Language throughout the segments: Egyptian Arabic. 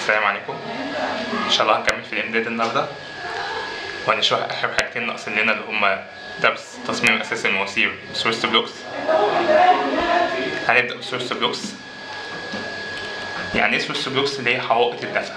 السلام عليكم ان شاء الله هنكمل في الامداد النهارده وهنشرح اخر حاجتين ناقصين لنا اللي هما درس تصميم اساس المواسير سورس بلوكس هنبدا بسورس بلوكس يعني ايه سورس بلوكس اللي هي حوائط الدفع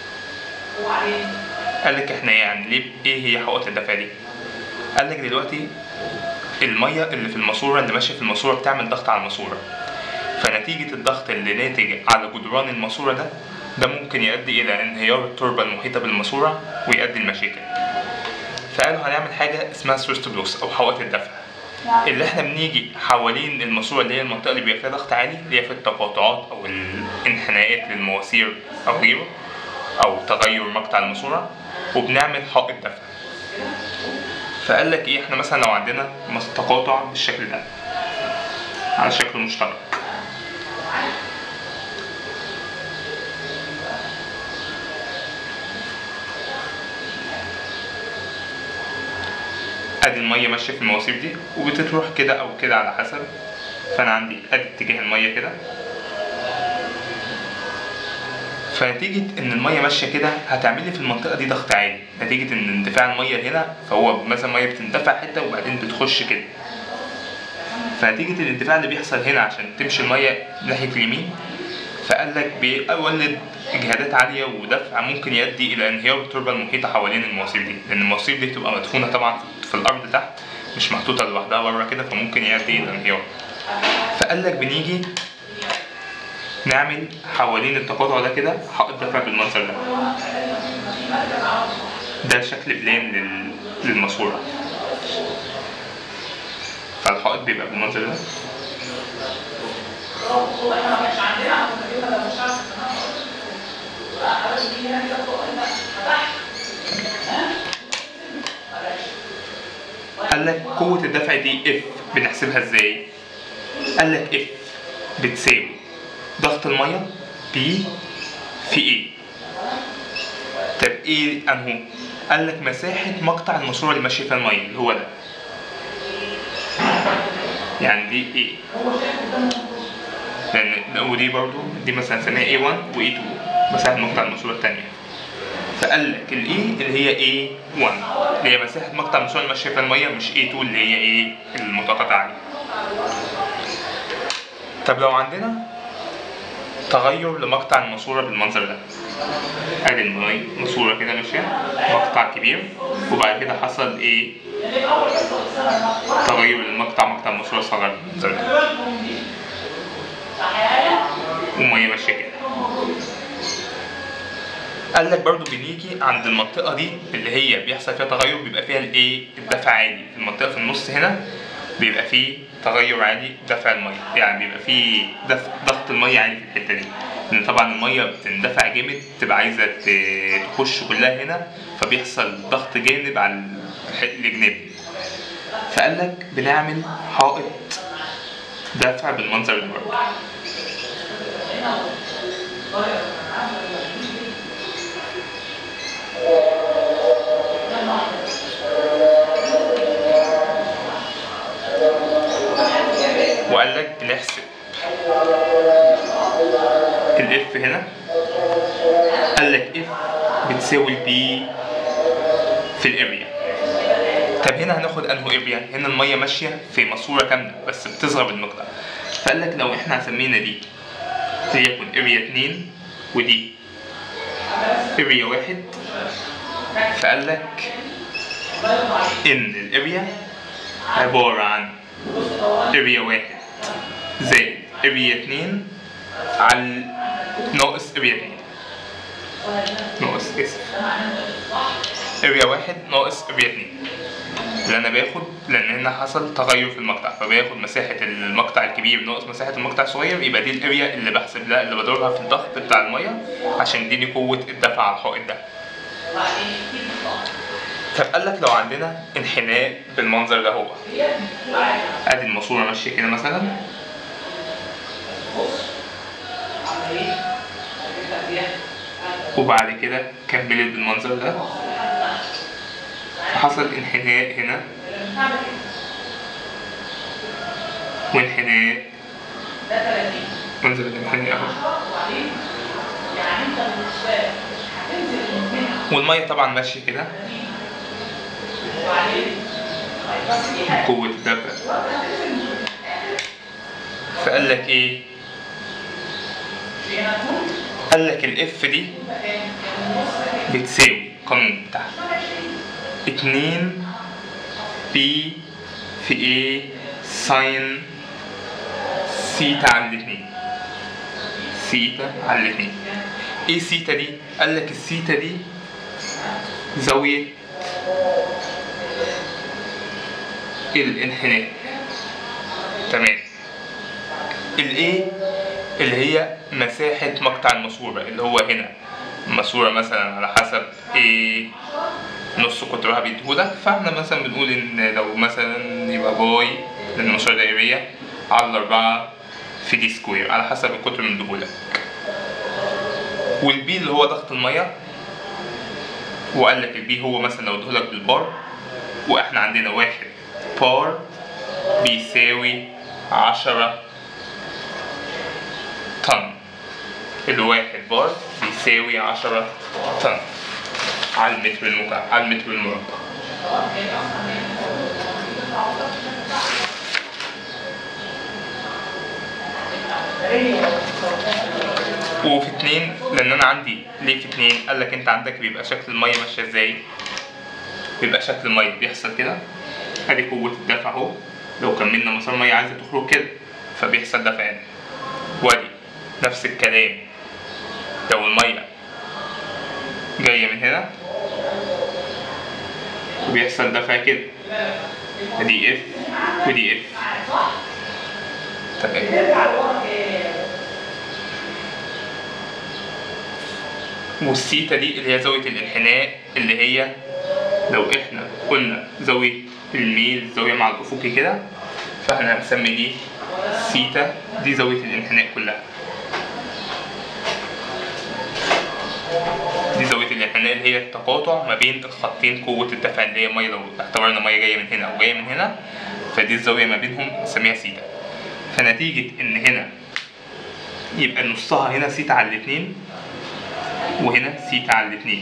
قال لك احنا يعني ليه ايه هي حوائط الدفع دي قال لك دلوقتي الميه اللي في الماسوره اللي ماشيه في الماسوره بتعمل ضغط على الماسوره فنتيجة الضغط اللي ناتج على جدران الماسورة ده ده ممكن يؤدي إلى انهيار التربة المحيطة بالماسورة ويؤدي لمشاكل فقالوا هنعمل حاجة اسمها سورس بلوكس أو حوائط الدفع اللي احنا بنيجي حوالين الماسورة اللي هي المنطقة اللي بيبقى فيها ضغط عالي اللي هي في التقاطعات أو الانحناءات للمواسير أو غيره أو تغير مقطع الماسورة وبنعمل حائط دفع فقال لك ايه احنا مثلا لو عندنا تقاطع بالشكل ده على شكل مشترك ادي الميه ماشيه في المواسير دي وبتروح كده او كده على حسب فانا عندي ادي اتجاه الميه كده فنتيجة إن المية ماشية كده هتعمل لي في المنطقة دي ضغط عالي، نتيجة إن اندفاع المية هنا فهو مثلا المية بتندفع حتة وبعدين بتخش كده. فنتيجة الاندفاع اللي بيحصل هنا عشان تمشي المية ناحية اليمين فقال لك بيولد إجهادات عالية ودفع ممكن يؤدي إلى انهيار التربة المحيطة حوالين المواسير دي، لأن المواسير دي بتبقى مدفونة طبعا في الأرض تحت مش محطوطة لوحدها بره كده فممكن يؤدي إلى انهيار. فقال لك بنيجي نعمل حوالين التقاطع ده كده حائط دفع بالمنظر ده ده شكل بلان لل... للماسورة فالحائط بيبقى بالمنظر ده قال لك قوة الدفع دي اف بنحسبها ازاي؟ قال لك اف بتساوي ضغط المية بي في ايه طب ايه انهو قال لك مساحة مقطع الماسورة اللي ماشية فيها المية اللي هو ده يعني دي ايه لان ودي برضو دي مثلا نسميها A1 و A2 مساحة مقطع الماسورة التانية فقال لك الاي اللي هي A1 اللي هي مساحة مقطع الماسورة اللي ماشية فيها المية مش A2 اللي هي ايه المتقاطعة عليه طب لو عندنا تغير لمقطع الماسورة بالمنظر ده ادي الماسورة كده ماشية مقطع كبير وبعد كده حصل ايه تغير للمقطع مقطع الماسورة صغر بالمنظر ده ومية ماشية كده قال لك برضو بنيجي عند المنطقة دي اللي هي بيحصل فيها تغير بيبقى فيها الايه الدفع عالي المنطقة في النص هنا بيبقى فيه تغير عالي دفع المية يعني بيبقى فيه دفع ضغط المية عالي في الحتة دي لأن طبعا المية بتندفع جامد تبقى عايزة تخش كلها هنا فبيحصل ضغط جانب على الجناب فقال لك بنعمل حائط دفع بالمنظر ده برضه وقال لك بنحسب الاف هنا قال لك اف بتساوي البي في الاريا طب هنا هناخد انه اريا هنا الميه ماشيه في ماسوره كامله بس بتصغر بالمقدار فقال لك لو احنا سمينا دي ليكن اريا اتنين ودي اريا واحد فقال لك ان الاريا عباره عن اريا واحد زائد اريا اتنين على ناقص اريا اتنين ناقص اسف اريا واحد ناقص اريا اتنين اللي انا باخد لان هنا حصل تغير في المقطع فباخد مساحة المقطع الكبير ناقص مساحة المقطع الصغير يبقى دي الاريا اللي بحسب لها اللي بدورها في الضغط بتاع المية عشان يديني قوة الدفع على الحائط ده طب قال لك لو عندنا انحناء بالمنظر ده هو ادي الماسوره ماشيه كده مثلا وبعد كده كملت بالمنظر ده فحصل انحناء هنا وانحناء منظر الانحناء اهو والميه طبعا ماشيه كده قوة الدفع فقال لك ايه قال لك الاف دي بتساوي القانون بتاعها اتنين بي في ايه ساين سيتا على الاتنين سيتا على الاتنين ايه سيتا دي قال لك السيتا دي زاوية الانحناء تمام الايه اللي هي مساحة مقطع الماسورة اللي هو هنا الماسورة مثلا على حسب ايه نص قطرها بيديهولك فاحنا مثلا بنقول ان لو مثلا يبقى باي لان الماسورة دائرية على الأربعة في دي سكوير على حسب القطر اللي مديهولك والبي اللي هو ضغط المية وقال لك البي هو مثلا لو اديهولك بالبار واحنا عندنا واحد بار بيساوي عشرة طن الواحد بار بيساوي عشرة طن على المتر المكعب على المتر المربع وفي اتنين لان انا عندي ليه في اتنين قال لك انت عندك بيبقى شكل الميه ماشيه ازاي بيبقى شكل الميه بيحصل كده ادي قوه الدفع اهو لو كملنا مسار الميه عايزه تخرج كده فبيحصل دفع هنا وادي نفس الكلام لو الميه جايه من هنا وبيحصل دفع كده دي اف ودي اف تمام والسيتا دي اللي هي زاوية الانحناء اللي هي لو احنا قلنا زاوية الميل الزاوية مع الأفقي كده فاحنا هنسمي دي سيتا دي زاوية الانحناء كلها دي زاوية الانحناء اللي هي التقاطع ما بين الخطين قوة الدفع اللي هي مية لو اعتبرنا مية جاية من هنا أو جاية من هنا فدي الزاوية ما بينهم نسميها سيتا فنتيجة إن هنا يبقى نصها هنا سيتا على الاتنين وهنا سيتا على الاتنين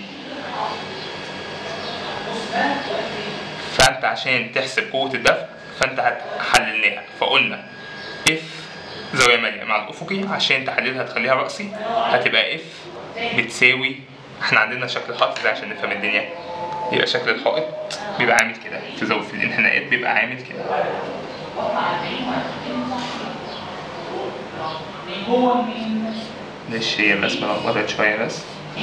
فانت عشان تحسب قوة الدفع فانت هتحللناها فقلنا اف زاوية مالية مع الأفقي عشان تحللها تخليها رأسي هتبقى اف بتساوي احنا عندنا شكل حائط ازاي عشان نفهم الدنيا يبقى شكل الحائط بيبقى عامل كده في زاوية في الانحناءات بيبقى عامل كده معلش هي الرسمة لخبطت شوية بس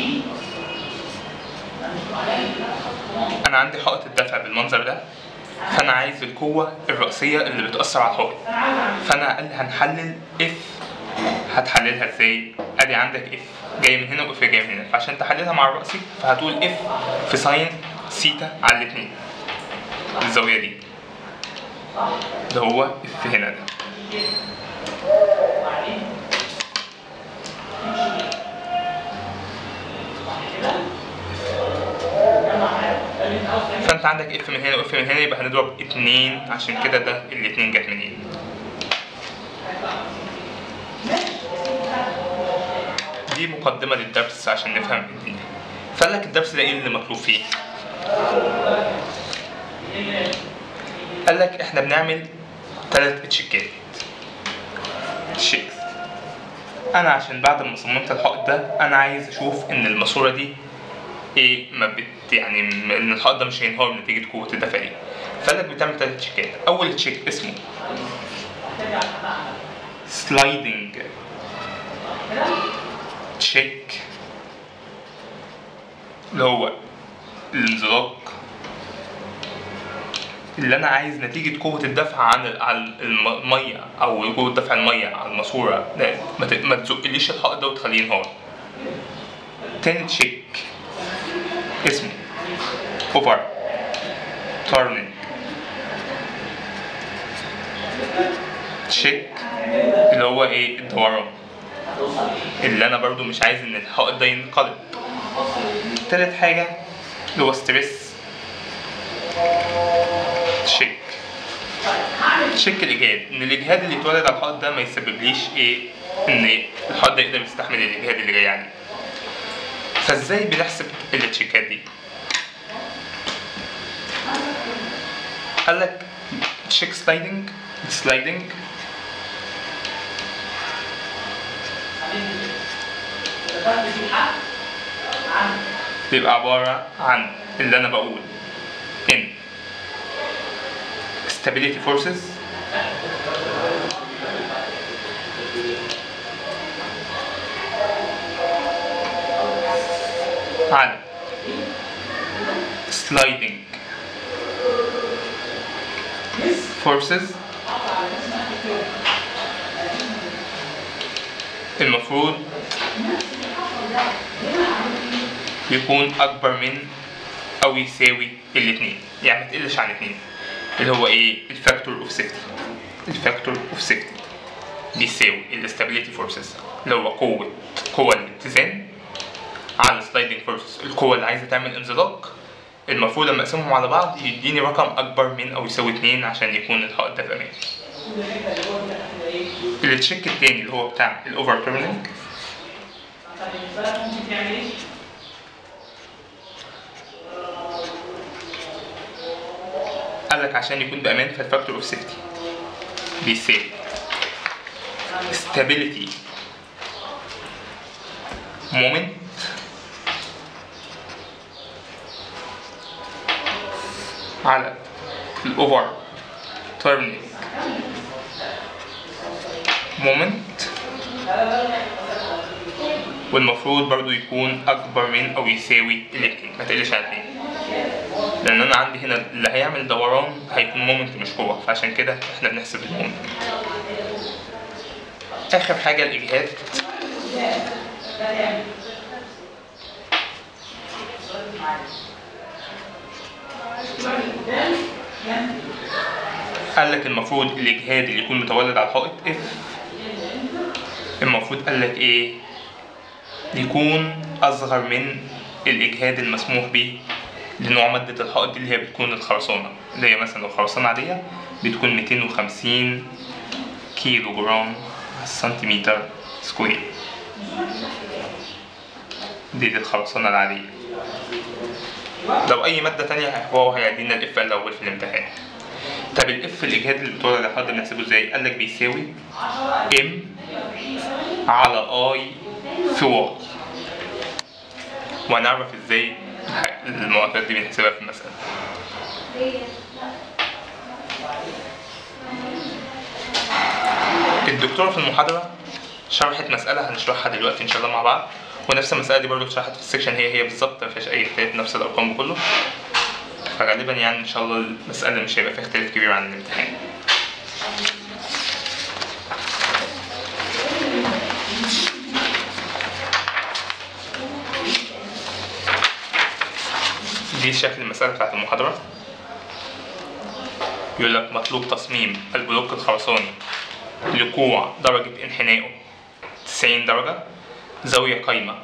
أنا عندي حائط الدفع بالمنظر ده فأنا عايز القوة الرأسية اللي بتأثر على الحائط فأنا قال هنحلل اف هتحللها ازاي؟ ادي عندك اف جاي من هنا واف جاي من هنا فعشان تحللها مع الرأسي فهتقول اف في ساين سيتا على الاتنين الزاوية دي ده هو اف هنا ده فانت عندك اف من هنا واف من هنا يبقى هنضرب اتنين عشان كده ده الاتنين جت منين دي مقدمة للدرس عشان نفهم الدنيا فقال لك الدرس ده ايه اللي مطلوب فيه قال لك احنا بنعمل ثلاث تشيكات تشيك انا عشان بعد ما صممت الحائط ده انا عايز اشوف ان الماسوره دي ايه ما بت يعني م- ان الحائط ده مش هينهار نتيجه قوه الدفع دي فقال لك بتعمل ثلاث تشيكات اول تشيك اسمه سلايدنج تشيك اللي هو الانزلاق اللي انا عايز نتيجة قوة الدفع عن ال- على الم- المية او قوة دفع المية على الماسورة لا، ما ت- ما تزقليش الحائط ده وتخليه ينهار تاني تشيك اسمه اوفر تارنينج تشيك اللي هو ايه الدوران اللي انا برضو مش عايز ان الحائط ده ينقلب تالت حاجة اللي هو ستريس تشيك تشيك الاجهاد ان الاجهاد اللي اتولد على الحائط ده ما يسببليش ايه ان الحائط ده يقدر يستحمل الاجهاد اللي جاي عليه فازاي بنحسب التشيكات دي قال لك تشيك سلايدنج سلايدنج بيبقى عبارة عن اللي أنا بقول إن stability forces على sliding forces المفروض يكون أكبر من أو يساوي الاتنين يعني ما تقلش عن اتنين اللي هو إيه الفاكتور أوف سيفتي الفاكتور أوف سيفتي بيساوي الاستابيليتي فورسز اللي هو قوة قوة الاتزان على سلايدنج فورسز القوة اللي عايزة تعمل انزلاق المفروض لما اقسمهم على بعض يديني رقم أكبر من أو يساوي اتنين عشان يكون الحائط ده في أمان التشيك التاني اللي هو بتاع الأوفر تيرنينج قال لك عشان يكون بأمان فالفاكتور اوف سيفتي بيساوي stability moment على الأوفر تيرنينج moment والمفروض برضو يكون أكبر من أو يساوي الاتنين ما تقلش عن اتنين لأن أنا عندي هنا اللي هيعمل دوران هيكون مومنت مش قوة فعشان كده احنا بنحسب المومنت آخر حاجة الإجهاد قال لك المفروض الإجهاد اللي يكون متولد على الحائط اف المفروض قال لك إيه يكون أصغر من الإجهاد المسموح به لنوع مادة الحائط دي اللي هي بتكون الخرسانة اللي هي مثلا لو خرسانة عادية بتكون 250 كيلو جرام على السنتيمتر سكوير دي, دي الخرسانة العادية لو أي مادة تانية هو هيدينا الإف الأول في الامتحان طب الإف الإجهاد اللي بتولد على الحائط ده بنحسبه إزاي؟ قال لك بيساوي إم على أي في واي وهنعرف إزاي المعطيات دي بنحسبها في المسألة الدكتورة في المحاضرة شرحت مسألة هنشرحها دلوقتي إن شاء الله مع بعض ونفس المسألة دي برضه اتشرحت في السكشن هي هي بالظبط مفيهاش أي اختلاف نفس الأرقام كله فغالبا يعني إن شاء الله المسألة مش هيبقى فيها اختلاف كبير عن الامتحان دي شكل المسألة بتاعت المحاضرة يقول لك مطلوب تصميم البلوك الخرساني لكوع درجة انحنائه 90 درجة زاوية قايمة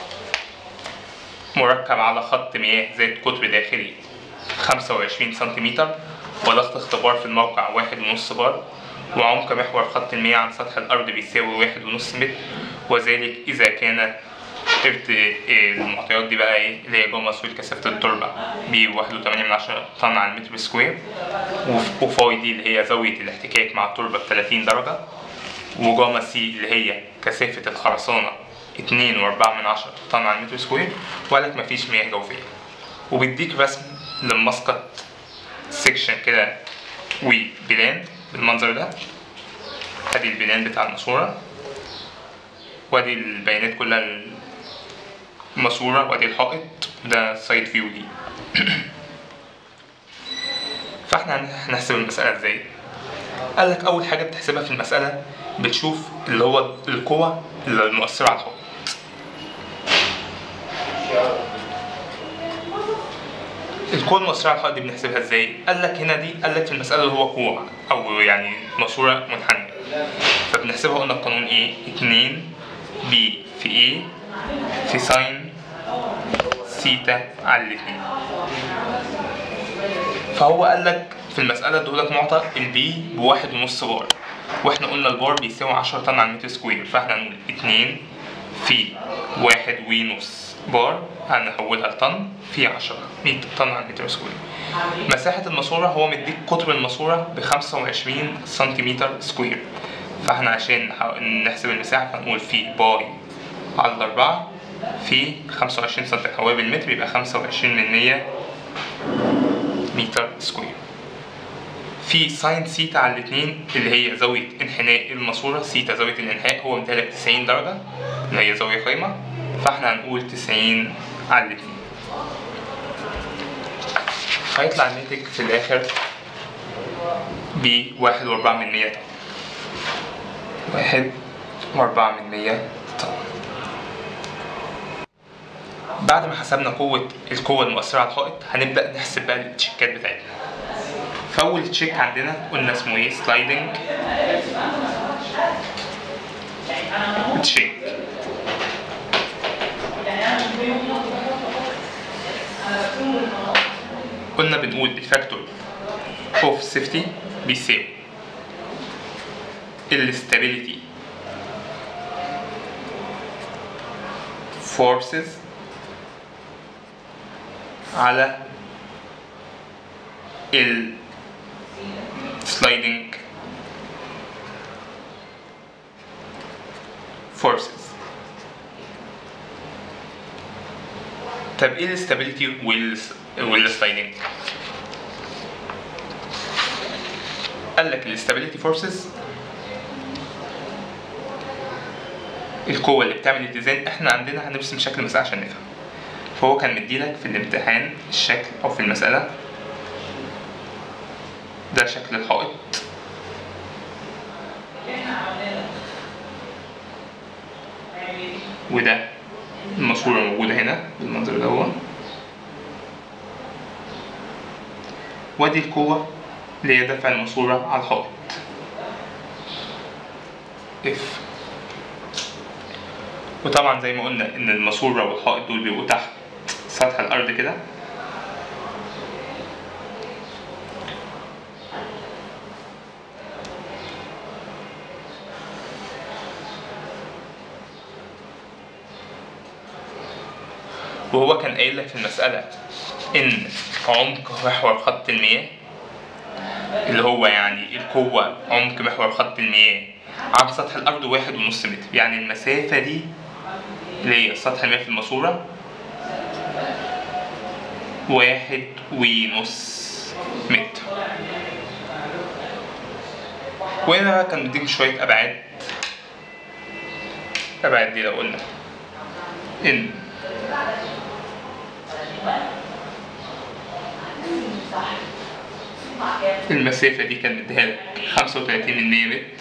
مركب على خط مياه ذات قطر داخلي 25 سنتيمتر وضغط اختبار في الموقع واحد ونص بار وعمق محور خط المياه عن سطح الأرض بيساوي واحد ونص متر وذلك إذا كان ارت المعطيات دي بقى ايه اللي هي جوه مسؤول كثافة التربة ب 1.8 من عشرة طن على المتر سكوير وف- وفاي دي اللي هي زاوية الاحتكاك مع التربة ب 30 درجة وجاما سي اللي هي كثافة الخرسانة 2.4 من عشرة طن على المتر سكوير وقال لك مفيش مياه جوفية وبيديك رسم للمسقط سيكشن كده وبلان بالمنظر ده ادي البلان بتاع الماسورة وادي البيانات كلها الماسورة وادي الحائط ده سايد فيو دي فاحنا هن- هنحسب المسألة ازاي قال لك أول حاجة بتحسبها في المسألة بتشوف اللي هو القوة المؤثرة على الحائط القوة المؤثرة على الحائط دي بنحسبها ازاي؟ قال لك هنا دي قال لك في المسألة اللي هو كوع أو يعني ماسورة منحنية فبنحسبها قلنا القانون ايه؟ 2 بي في ايه في ساين سيتا على الاتنين فهو قال لك في المسألة ادولك معطى البي بواحد ونص بار واحنا قلنا البار بيساوي 10 طن على المتر سكوير فاحنا هنقول 2 في واحد ونص بار هنحولها لطن في 10 100 طن على المتر سكوير مساحة الماسورة هو مديك قطر الماسورة ب 25 سنتيمتر سكوير فاحنا عشان نحاول نحسب المساحة فنقول في باي على الأربعة في 25 سنتي هو بالمتر يبقى 25 من 100 متر سكوير في ساين سيتا على الاثنين اللي هي زاوية انحناء الماسورة سيتا زاوية الانحناء هو مديلك 90 درجة اللي هي زاوية قايمة فاحنا هنقول 90 على الاثنين هيطلع الناتج في الآخر ب واحد وأربعة من مية طن واحد وأربعة من مية طن بعد ما حسبنا قوة القوة المؤثرة على الحائط هنبدأ نحسب بقى التشيكات بتاعتنا فأول تشيك عندنا قلنا اسمه ايه سلايدنج تشيك قلنا بنقول الفاكتور اوف سيفتي بيساوي الاستابيليتي forces على ال sliding forces طب ايه الاستابيليتي وال والسلايدنج قال لك الاستابيليتي فورسز القوة اللي بتعمل الاتزان احنا عندنا هنرسم شكل مسألة عشان نفهم فهو كان مديلك في الامتحان الشكل او في المسألة ده شكل الحائط وده الماسورة موجودة هنا بالمنظر ده وادي القوة اللي هي دفع الماسورة على الحائط اف وطبعا زي ما قلنا ان الماسورة والحائط دول بيبقوا تحت سطح الارض كده وهو كان قايل لك في المسألة إن عمق محور خط المياه اللي هو يعني القوة عمق محور خط المياه عن سطح الأرض واحد ونص متر يعني المسافة دي اللي هي سطح المياه في الماسورة واحد ونص متر وهنا كان مديك شوية أبعاد الأبعاد دي لو قلنا إن المسافة دي كان مديها لك 35 من 100 متر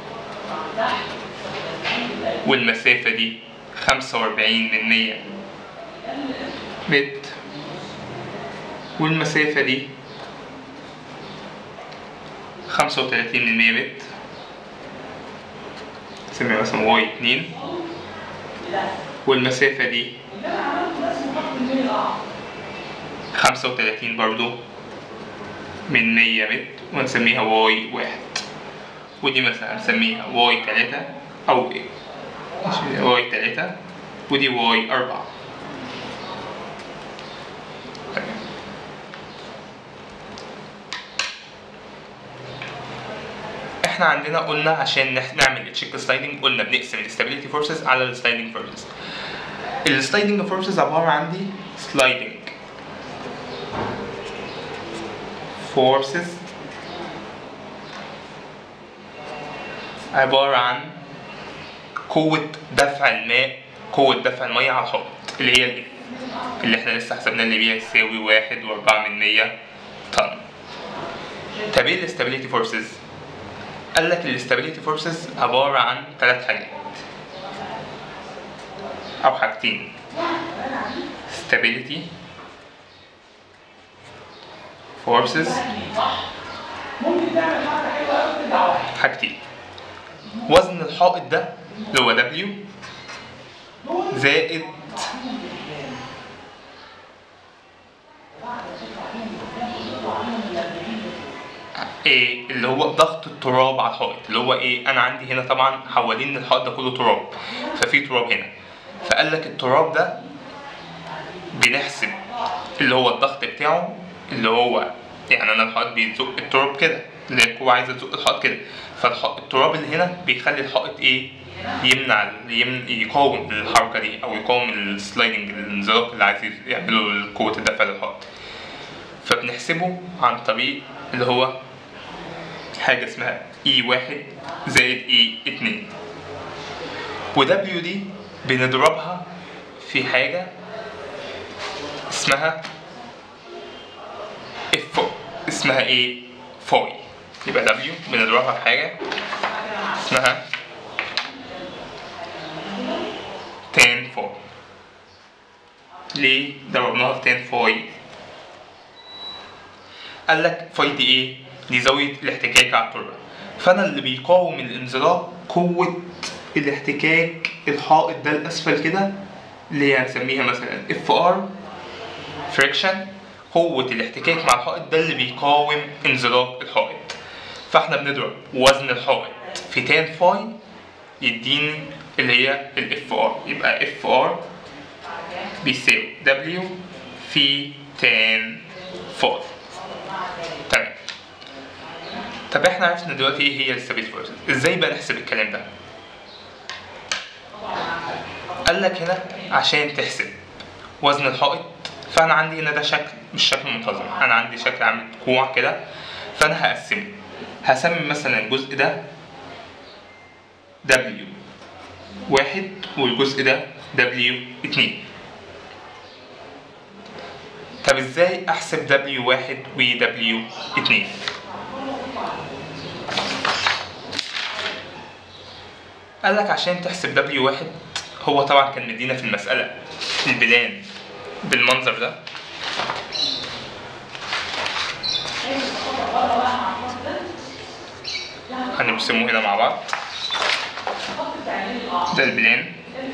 والمسافة دي 45 من 100 متر والمسافة دي 35 من 100 متر نسميها مثلا واي 2 والمسافة دي 35 برضو من 100 متر ونسميها واي واحد ودي مثلا هنسميها واي تلاتة أو إيه واي تلاتة ودي واي أربعة احنا عندنا قلنا عشان نح- نعمل تشيك سلايدنج قلنا بنقسم الستابيليتي فورسز على السلايدنج فورسز السلايدنج فورسز عبارة عن دي سلايدنج forces عبارة عن قوة دفع الماء قوة دفع المية على الحائط اللي هي ال F اللي احنا لسه حسبنا اللي بيها يساوي واحد وأربعة من مية طن طب ايه الاستابيليتي فورسز؟ قال لك الاستابيليتي فورسز عبارة عن ثلاث حاجات أو حاجتين stability forces حاجتين وزن الحائط ده اللي هو W زائد ايه اللي هو ضغط التراب على الحائط اللي هو ايه انا عندي هنا طبعا حوالين الحائط ده كله تراب ففي تراب هنا فقال لك التراب ده بنحسب اللي هو الضغط بتاعه اللي هو يعني انا الحائط بيزق التراب كده اللي هي القوة عايزة تزق الحائط كده فالتراب اللي هنا بيخلي الحائط ايه يمنع يمن يقاوم الحركة دي او يقاوم السلايدنج الانزلاق اللي عايز يعمله قوة الدفع للحائط فبنحسبه عن طريق اللي هو حاجة اسمها اي واحد زائد اي اتنين و دبليو دي بنضربها في حاجة اسمها اف اسمها ايه فاي يبقى دبليو بنضربها في حاجة اسمها تان فاي ليه ضربناها في تان فاي قال لك فاي دي ايه دي زاوية الاحتكاك على التربة فانا اللي بيقاوم الانزلاق قوة الاحتكاك الحائط ده الاسفل كده اللي هي هنسميها مثلا اف ار فريكشن قوة الاحتكاك مع الحائط ده اللي بيقاوم انزلاق الحائط فاحنا بنضرب وزن الحائط في تان فاي يديني اللي هي الاف ار يبقى اف ار بيساوي دبليو في تان فاي تمام طب احنا عرفنا دلوقتي ايه هي الستابيليتي فورسز ازاي بقى نحسب الكلام ده قال لك هنا عشان تحسب وزن الحائط فانا عندي هنا ده شكل مش شكل منتظم انا عندي شكل عامل كوع كده فانا هقسمه هسمي مثلا الجزء ده W واحد والجزء ده W اتنين طب ازاي احسب W واحد و W اتنين قال لك عشان تحسب W واحد هو طبعا كان مدينا في المسألة البلان بالمنظر ده هنرسمه هنا مع بعض ده البلان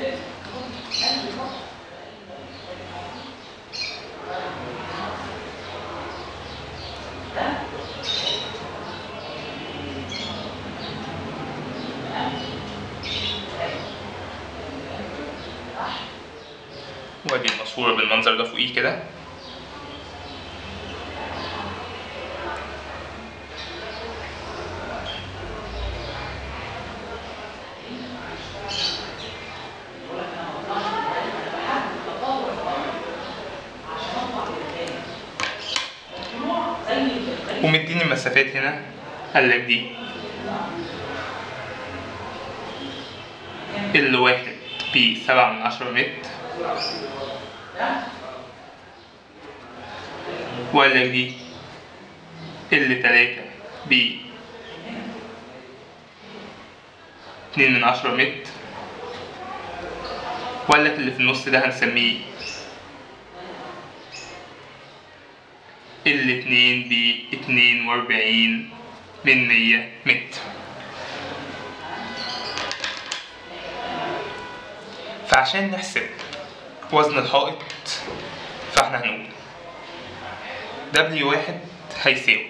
وادي الماسورة بالمنظر ده فوقيه كده ومديني المسافات هنا قال لك دي ال واحد ب سبعة من عشرة متر وقال لك دي ال تلاتة ب اتنين من عشرة متر وقال لك اللي في النص ده هنسميه الاتنين باتنين وأربعين من مية متر فعشان نحسب وزن الحائط فاحنا هنقول W واحد هيساوي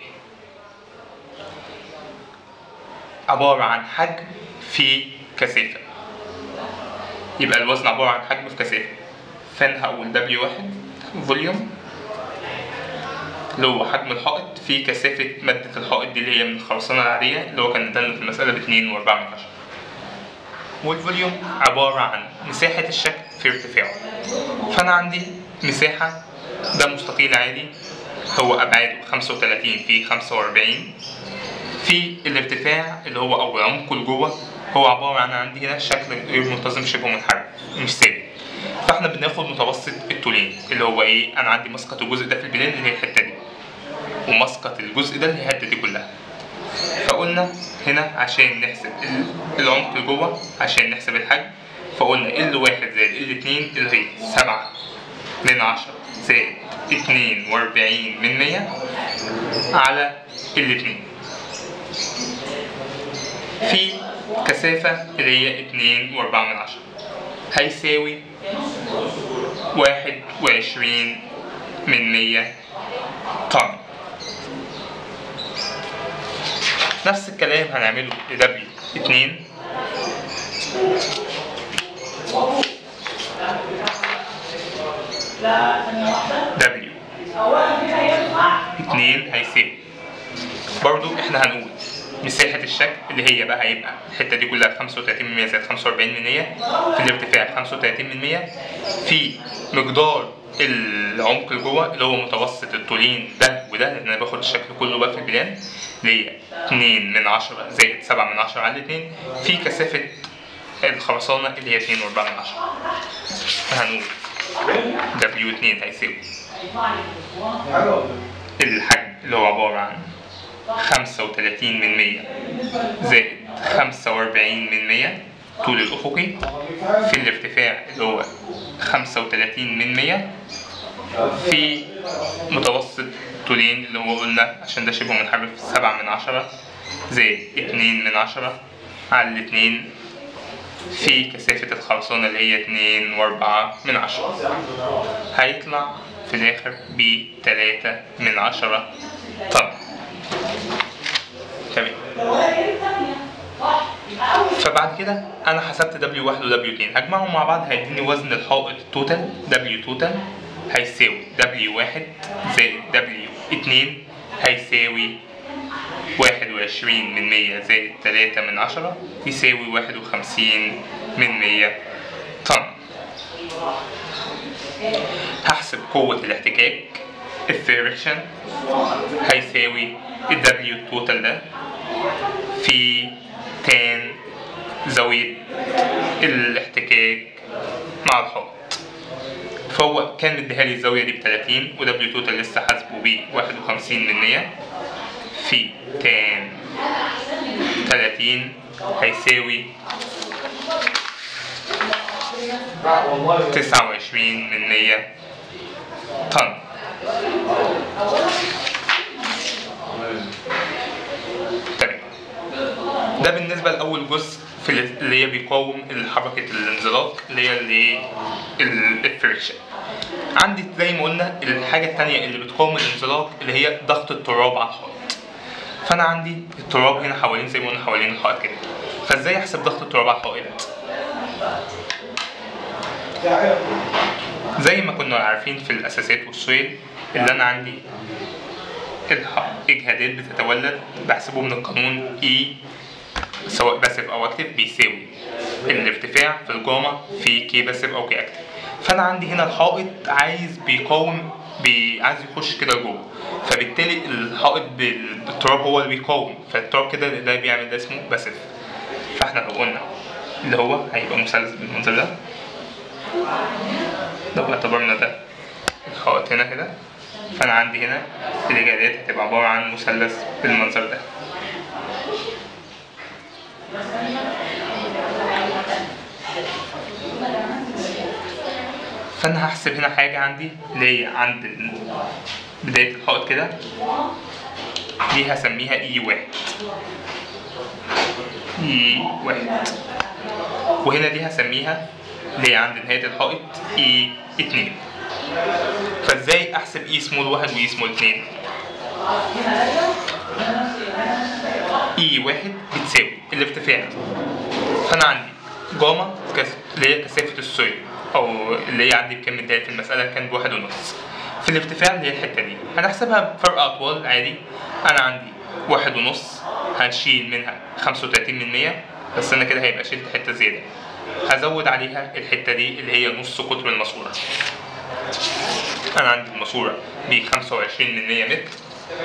عبارة عن حجم في كثافة يبقى الوزن عبارة عن حجم في كثافة فانا هقول W واحد فوليوم اللي هو حجم الحائط في كثافة مادة الحائط دي اللي هي من الخرسانة العادية اللي هو كان ادالنا في المسألة باتنين وأربعة من عشرة والفوليوم عبارة عن مساحة الشكل في ارتفاعه فأنا عندي مساحة ده مستطيل عادي هو أبعاده 35 في 45 في الارتفاع اللي هو أو عمقه لجوه هو عبارة عن عندي هنا شكل غير منتظم شبه منحرف مش ثابت فاحنا بناخد متوسط الطولين اللي هو ايه انا عندي مسقط الجزء ده في البلان اللي هي الحته دي ومسقط الجزء ده اللي هي الحته دي كلها فقلنا هنا عشان نحسب العمق لجوه عشان نحسب الحجم فقلنا ال واحد زائد ال اتنين اللي هي سبعة من عشرة زائد اتنين وأربعين من مية على الاتنين في كثافة اللي هي اتنين وأربعة من عشرة هيساوي واحد وعشرين من مية طن نفس الكلام هنعمله ل W اتنين W اتنين هيساوي برضو احنا هنقول مساحة الشكل اللي هي بقى هيبقى الحتة دي كلها 35 من 100 زائد 45 من 100 في الارتفاع 35 من 100 في مقدار العمق اللي جوه اللي هو متوسط الطولين ده وده لان انا باخد الشكل كله بقى في البلان اللي هي 2 من 10 زائد 7 من 10 على 2 في كثافة الخرسانة اللي هي 2 و4 من 10 هنقول W2 هيساوي الحجم اللي هو عبارة عن 35 من 100 زائد 45 من 100 طول الأفقي في الارتفاع اللي هو 35 من 100 في متوسط طولين اللي هو قلنا عشان ده شبه منحرف 7 من 10 زائد 2 من 10 على الاتنين في كثافة الخرسانة اللي هي 2 وأربعة من عشرة هيطلع في الآخر ب 3 من عشرة طن تمام فبعد كده انا حسبت W1 و W2 هجمعهم مع بعض هيديني وزن الحائط توتال W توتال هيساوي W1 زائد W2 هيساوي واحد وعشرين من مية زائد تلاتة من عشرة يساوي واحد وخمسين من مية طن هحسب قوة الاحتكاك الفريكشن هيساوي ال W توتال ده في تان زاوية الاحتكاك مع الحائط فهو كان مديها لي الزاوية دي ب 30 و W توتال لسه حاسبه ب 51 من 100 في تان 30 هيساوي 29 من 100 طن تمام ده بالنسبة لأول جزء في اللي هي بيقاوم حركة الانزلاق اللي هي اللي الفريكشن عندي زي ما قلنا الحاجة التانية اللي بتقاوم الانزلاق اللي هي ضغط التراب على الحائط فأنا عندي التراب هنا حوالين زي ما قلنا حوالين الحائط كده فازاي احسب ضغط التراب على الحائط؟ زي ما كنا عارفين في الأساسات والسويل اللي أنا عندي الإجهادات بتتولد بحسبه من القانون E سواء باسف أو أكتف بيساوي الارتفاع في الجاما في كي باسف أو كي أكتف فأنا عندي هنا الحائط عايز بيقاوم بي... عايز يخش كده جوه فبالتالي الحائط بالتراب هو اللي بيقاوم فالتراب كده ده بيعمل ده اسمه باسف فاحنا لو قلنا اللي هو هيبقى مثلث بالمنظر ده لو اعتبرنا ده الحائط هنا كده فانا عندي هنا الاجابات هتبقى عباره عن مثلث بالمنظر ده فانا هحسب هنا حاجه عندي اللي هي عند ال- بدايه الحائط كده دي هسميها اي واحد اي واحد وهنا دي هسميها اللي هي عند نهايه الحائط اي اتنين فازاي احسب اي سمول واحد واي سمول اتنين اي واحد بتساوي الارتفاع فانا عندي جاما كس- اللي هي كثافة السويل او اللي هي عندي بكام مديها في المسألة كان بواحد ونص في الارتفاع اللي هي الحتة دي هنحسبها بفرق اطوال عادي انا عندي واحد ونص هنشيل منها خمسة وتلاتين من مية بس انا كده هيبقى شلت حتة زيادة هزود عليها الحتة دي اللي هي نص قطر الماسورة انا عندي الماسورة ب 25 من 100 متر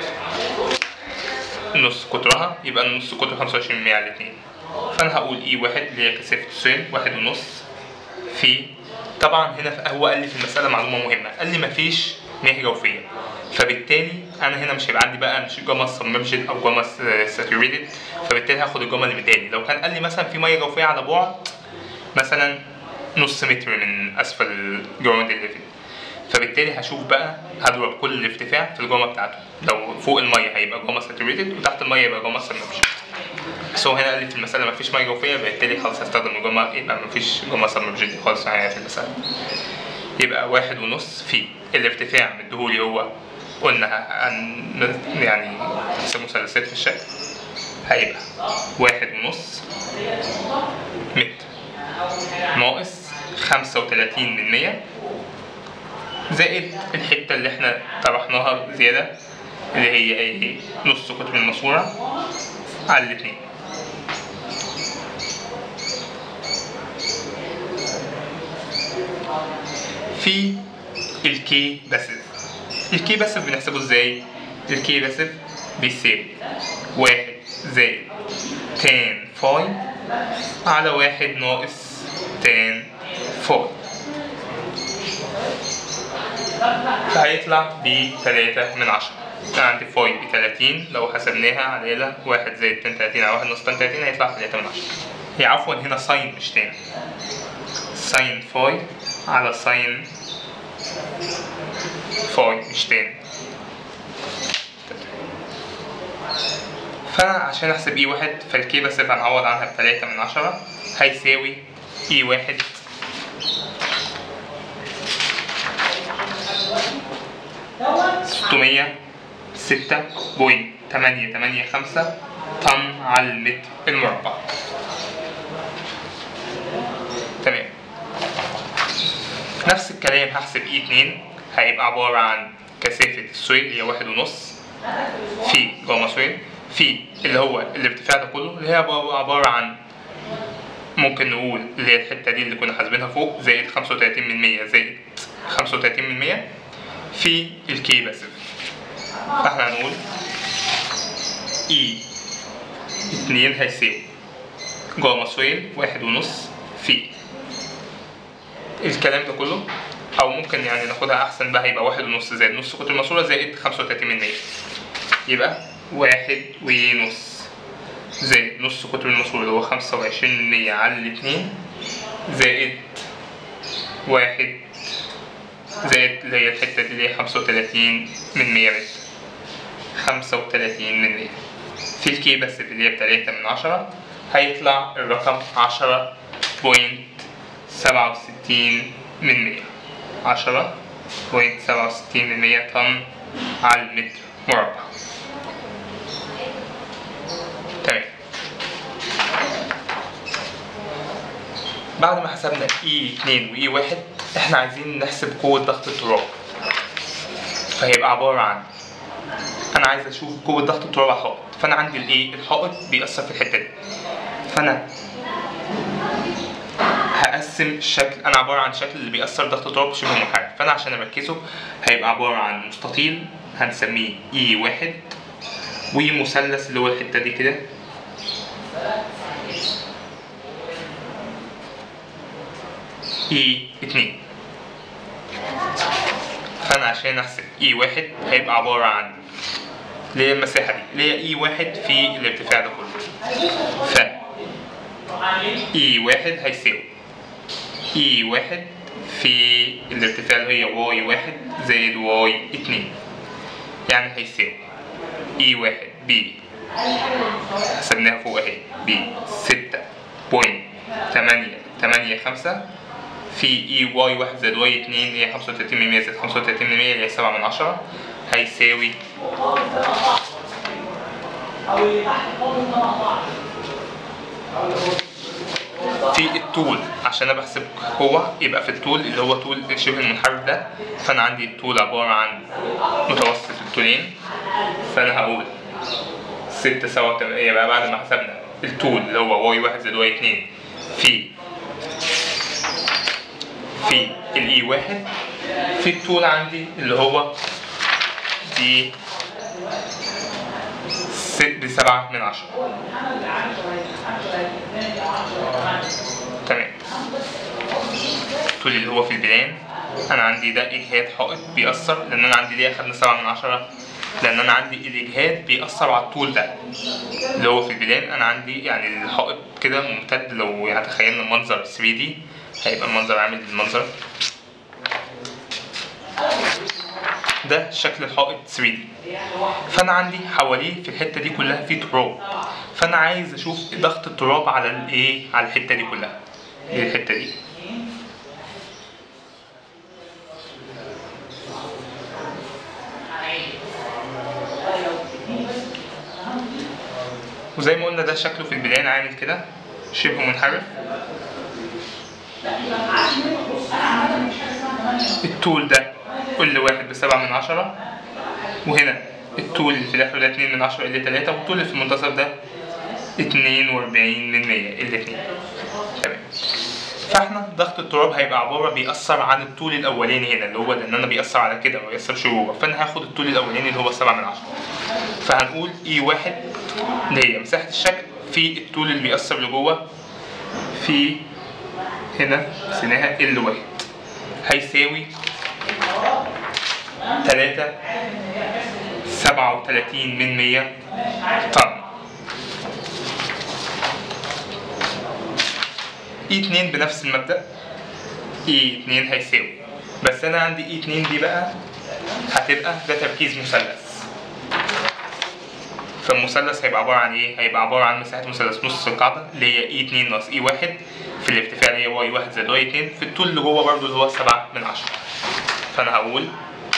نص قطرها يبقى النص قطر 25 من 100 على 2 فانا هقول اي واحد اللي هي كثافة السويل واحد ونص في طبعا هنا في- هو قال لي في المسألة معلومة مهمة قال لي مفيش مياه جوفية فبالتالي انا هنا مش هيبقى عندي بقى مش جاما سبمرجد او جاما ساتوريتد فبالتالي هاخد الجاما اللي مداني لو كان قال لي مثلا في ميه جوفيه على بعد مثلا نص متر من اسفل الجراوند ليفل فبالتالي هشوف بقى هضرب كل ارتفاع في الجاما بتاعته لو فوق الميه هيبقى جاما ساتوريتد وتحت الميه يبقى جاما سبمرجد بس هو هنا قال لي في المسألة مفيش ميه جوفية بالتالي خلاص هستخدم الجاما يبقى مفيش جاما سبمرجد خالص معايا في المسألة يبقى واحد ونص في الارتفاع مديهولي هو قلنا هن يعني نحسب مثلثات في الشكل هيبقى واحد ونص متر ناقص خمسة وتلاتين من مية زائد الحتة اللي احنا طرحناها زيادة اللي هي ايه نص قطر الماسورة على الاتنين في الكي باسيف الكي باسيف بنحسبه ازاي؟ الكي باسيف بيساوي واحد زائد تان فاي على واحد ناقص تان فاي فهيطلع بتلاتة من عشرة أنا عندي فاي بتلاتين لو حسبناها على واحد زائد تان تلاتين على واحد ناقص تان تلاتين هيطلع تلاتة من عشرة هي عفوا هنا ساين مش تان ساين فاي على ساين فاي مش تان فأنا عشان أحسب إي واحد فالكي بس هنعوض عنها بتلاتة من عشرة هيساوي إي واحد ستمية ستة بوينت تمانية تمانية خمسة طن على المتر المربع تمام نفس الكلام هحسب اي اتنين هيبقى عبارة عن كثافة السويل اللي هي واحد ونص في جاما سويل في اللي هو الارتفاع ده كله اللي هي عبارة عن ممكن نقول اللي هي الحتة دي اللي كنا حاسبينها فوق زائد خمسة وتلاتين من مية زائد خمسة وتلاتين من مية في الكي باسف فاحنا هنقول اي اتنين هيساوي جاما سويل واحد ونص في الكلام ده كله او ممكن يعني ناخدها احسن بقى هيبقى واحد ونص زائد نص قطر الماسورة زائد خمسة وتلاتين من مية يبقى واحد ونص زائد نص قطر الماسورة اللي هو خمسة وعشرين من مية على الاتنين زائد واحد زائد اللي هي الحتة دي اللي هي خمسة وتلاتين من مية متر خمسة وتلاتين من مية في الكي بس اللي هي بتلاتة من عشرة هيطلع الرقم عشرة بوينت سبعة وستين من مية عشرة بوينت سبعة وستين من مية طن على المتر مربع تمام بعد ما حسبنا اي 2 واي 1 احنا عايزين نحسب قوة ضغط التراب فهيبقى عبارة عن انا عايز اشوف قوة ضغط التراب على الحائط فانا عندي الايه الحائط بيأثر في الحتة دي فانا هقسم الشكل انا عبارة عن شكل اللي بيأثر ضغط التراب شبه منحرف فانا عشان اركزه هيبقى عبارة عن مستطيل هنسميه اي واحد ومثلث اللي هو الحتة دي كده اي اتنين فانا عشان احسب اي واحد هيبقى عبارة عن اللي هي المساحة دي اللي هي اي واحد في الارتفاع ده كله ف اي واحد هيساوي اي واحد في الارتفاع اللي هي واي واحد زائد واي اتنين يعني هيساوي اي واحد ب حسبناها فوق اهي ب ستة بوينت تمانية تمانية خمسة في اي واي واحد زائد واي اتنين هي خمسة وتلاتين من مية زائد خمسة وتلاتين من مية اللي هي سبعة من عشرة هيساوي في الطول عشان انا بحسب قوة يبقى في الطول اللي هو طول الشبه المنحرف ده فانا عندي الطول عبارة عن متوسط الطولين فانا هقول ستة سبعة تمانية يبقى بعد ما حسبنا الطول اللي هو واي واحد زائد واي اتنين في في الاي واحد في الطول عندي اللي هو دي ست بسبعة من عشرة تمام الطول اللي هو في البلان انا عندي ده اجهاد حائط بيأثر لان انا عندي ليه اخدنا سبعة من عشرة لان انا عندي الاجهاد بيأثر على الطول ده اللي هو في البلان انا عندي يعني الحائط كده ممتد لو يعني تخيلنا المنظر 3 دي هيبقى المنظر عامل المنظر ده شكل الحائط 3 دي فانا عندي حواليه في الحته دي كلها في تراب فانا عايز اشوف ضغط التراب على الايه على الحته دي كلها دي الحته دي وزي ما قلنا ده شكله في البداية عامل كده شبه منحرف الطول ده كل واحد بسبعة من عشرة وهنا الطول اللي في الآخر ده اتنين من عشرة ال تلاتة والطول اللي في المنتصف ده اتنين وأربعين من مية الاتنين تمام فاحنا ضغط التراب هيبقى عبارة بيأثر عن الطول الأولاني هنا اللي هو لأن أنا بيأثر على كده ما بيأثرش جوه فأنا هاخد الطول الأولاني اللي هو سبعة من عشرة فهنقول إي واحد اللي هي مساحة الشكل في الطول اللي بيأثر لجوه في هنا سناها ال واحد هيساوي تلاتة سبعة وتلاتين من مية طن اي اتنين بنفس المبدأ اي اتنين هيساوي بس انا عندي اي اتنين دي بقى هتبقى ده تركيز مثلث فالمثلث هيبقى عبارة عن ايه؟ هيبقى عبارة عن مساحة مثلث نص القاعدة اللي هي اي اتنين ناقص اي واحد في الارتفاع اللي هي واي واحد زائد واي اتنين في الطول اللي جوه برضه اللي هو سبعة من عشرة فأنا هقول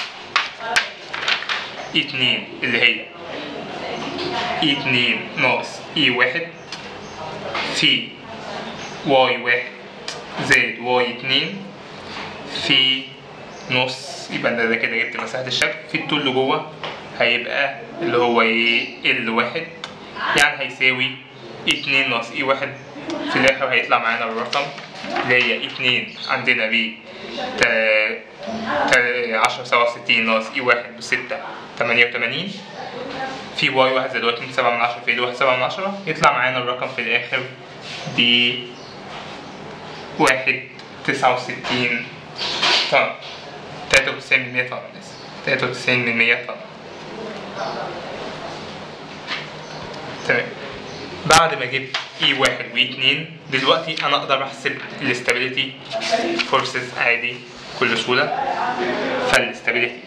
اي اتنين اللي هي اي اتنين ناقص اي واحد في واي واحد زائد واي اتنين في نص يبقى ده, ده كده جبت مساحة الشكل في الطول اللي جوه هيبقى اللي هو ايه ال واحد يعني هيساوي اتنين ناقص اي واحد في الآخر هيطلع معانا الرقم اللي هي اتنين عندنا ب عشرة سبعة وستين ناقص اي واحد بستة تمانية وتمانين في واي واحد زائد واي اتنين سبعة من عشرة في ال واحد سبعة من عشرة يطلع معانا الرقم في الآخر ب واحد تسعة وستين طن تلاتة وتسعين من مية طن آسف تلاتة وتسعين من مية طن تمام بعد ما جبت اي واحد واي اتنين دلوقتي انا اقدر احسب الاستابيليتي فورسز عادي بكل سهوله فالاستابيليتي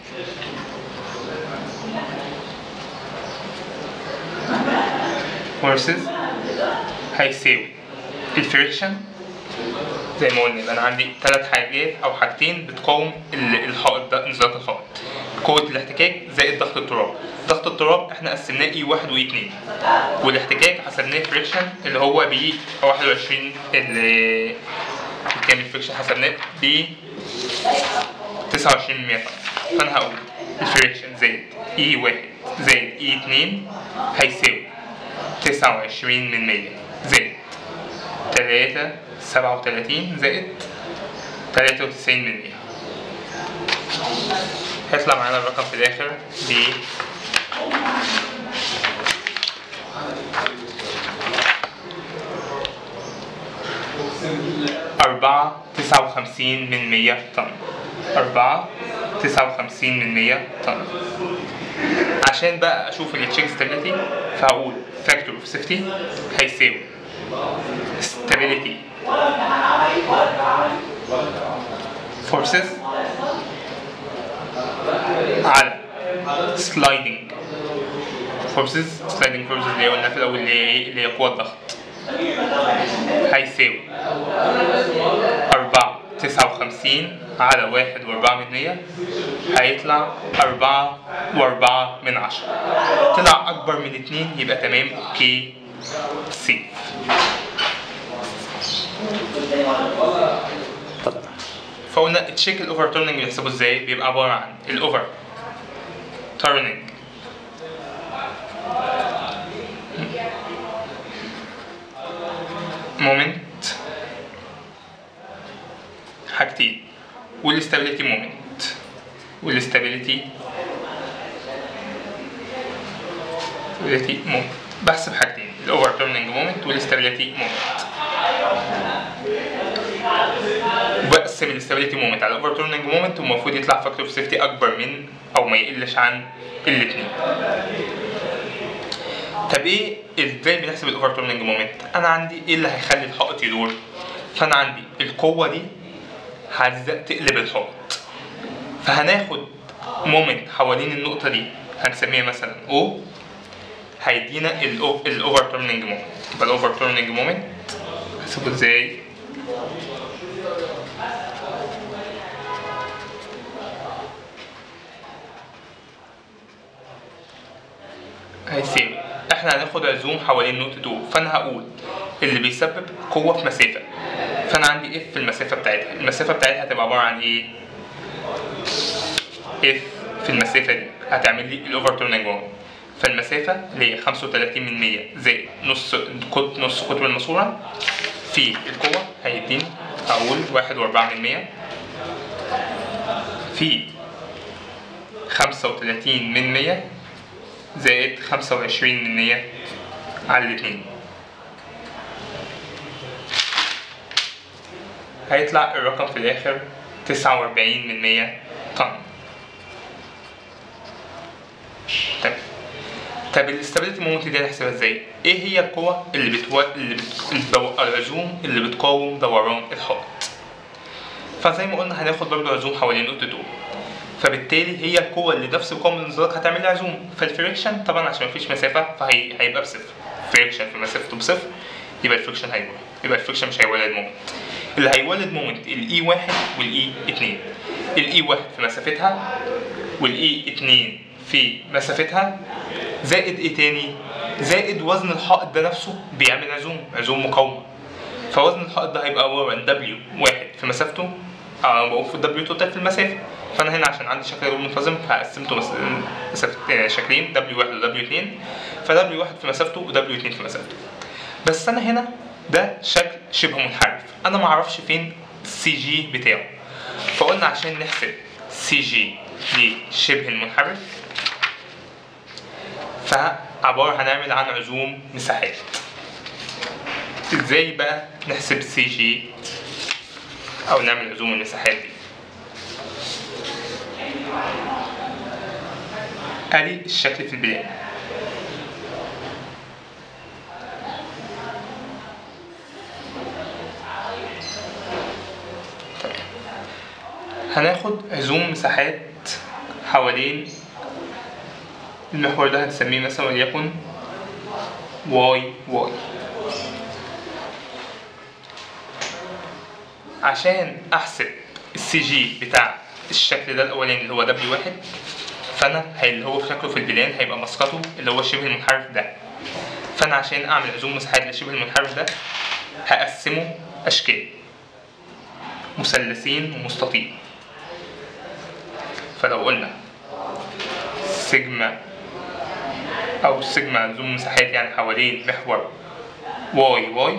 فورسز هيساوي الفريكشن زي ما قلنا يبقى انا عندي ثلاث حاجات او حاجتين بتقاوم ال- الحائط ده انزلاق الحائط قوة الاحتكاك زائد ضغط التراب ضغط التراب احنا قسمناه اي واحد واي اتنين والاحتكاك حسبناه فريكشن اللي هو ب 21 اللي كان الفريكشن حسبناه ب 29 متر فانا هقول الفريكشن زائد اي واحد زائد اي اتنين هيساوي 29 من 100 زائد تلاتة سبعة وتلاتين زائد تلاتة وتسعين من مية هيطلع معانا الرقم في الآخر ب أربعة تسعة وخمسين من مية طن أربعة تسعة وخمسين من مية طن عشان بقى أشوف التشيك ستابيليتي فهقول فاكتور اوف سيفتي هيساوي stability forces على sliding forces sliding forces اللي هي قلنا في الأول اللي هي إيه؟ اللي هي قوة الضغط هيساوي أربعة تسعة وخمسين على واحد وأربعة من مية هيطلع أربعة وأربعة من عشرة طلع أكبر من اتنين يبقى تمام أوكي سيف فقلنا تشيك الاوفر تورنينج بنحسبه ازاي بيبقى عباره عن الاوفر تورنينج مومنت حاجتين والاستابيليتي مومنت والاستابيليتي استابيليتي مومنت بحسب حاجتين الاوفر تورنينج مومنت والاستابيليتي مومنت بقسم الاستابيليتي مومنت على الاوفر تورنينج مومنت والمفروض يطلع فاكتور اوف سيفتي اكبر من او ما يقلش عن الاثنين طب ايه ازاي بنحسب الاوفر تورنينج مومنت انا عندي ايه اللي هيخلي الحائط يدور فانا عندي القوه دي هتبدا تقلب الحائط فهناخد مومنت حوالين النقطه دي هنسميها مثلا او هيدينا الاوفر تورنينج مومنت يبقى الاوفر تورنينج مومنت هحسبه ازاي هيساوي احنا هناخد عزوم حوالين نقطة O فانا هقول اللي بيسبب قوة في مسافة فانا عندي اف في المسافة بتاعتها المسافة بتاعتها هتبقى عبارة عن ايه اف في المسافة دي هتعمل لي الاوفر تورنينج مومنت فالمسافة اللي هي 35 من 100 زائد نص قط- نص قطر الماسورة في القوة هيديني هقول واحد وأربعة من 100 في خمسة وتلاتين من مية زائد خمسة وعشرين من مية على الاتنين هيطلع الرقم في الآخر تسعة وأربعين من مية طن طيب طب الاستابيليتي مومنت دي هنحسبها ازاي؟ ايه هي القوة اللي بتو... اللي بت... الدو... العزوم اللي بتقاوم دوران الحائط؟ فزي ما قلنا هناخد برضه عزوم حوالين نقطة O فبالتالي هي القوة اللي نفس القوة من الانزلاق هتعمل لي عزوم فالفريكشن طبعا عشان مفيش مسافة فهيبقى بصفر فريكشن في مسافته بصفر يبقى الفريكشن هيروح يبقى الفريكشن مش هيولد مومنت اللي هيولد مومنت الاي واحد والاي اتنين الاي واحد في مسافتها والاي اتنين في مسافتها زائد ايه تاني زائد وزن الحائط ده نفسه بيعمل عزوم عزوم مقاومة فوزن الحائط ده هيبقى عبارة عن دبليو واحد في مسافته أو بقول في دبليو توتال في المسافة فأنا هنا عشان عندي شكل غير منتظم فقسمته مس- مسافة شكلين دبليو واحد ودبليو اتنين فدبليو واحد في مسافته ودبليو اتنين في مسافته بس أنا هنا ده شكل شبه منحرف أنا معرفش فين السي جي بتاعه فقلنا عشان نحسب سي جي لشبه المنحرف فعبارة هنعمل عن عزوم مساحات ازاي بقى نحسب سي جي او نعمل عزوم المساحات دي ادي الشكل في البداية طيب. هناخد عزوم مساحات حوالين المحور ده هنسميه مثلا وليكن واي واي عشان احسب السي جي بتاع الشكل ده الاولاني اللي هو دبليو واحد فانا هي- اللي هو في شكله في البلان هيبقى مسقطه اللي هو شبه المنحرف ده فانا عشان اعمل عزوم مساحات لشبه المنحرف ده هقسمه اشكال مثلثين ومستطيل فلو قلنا سيجما او سيجما عزوم مساحات يعني حوالين محور واي واي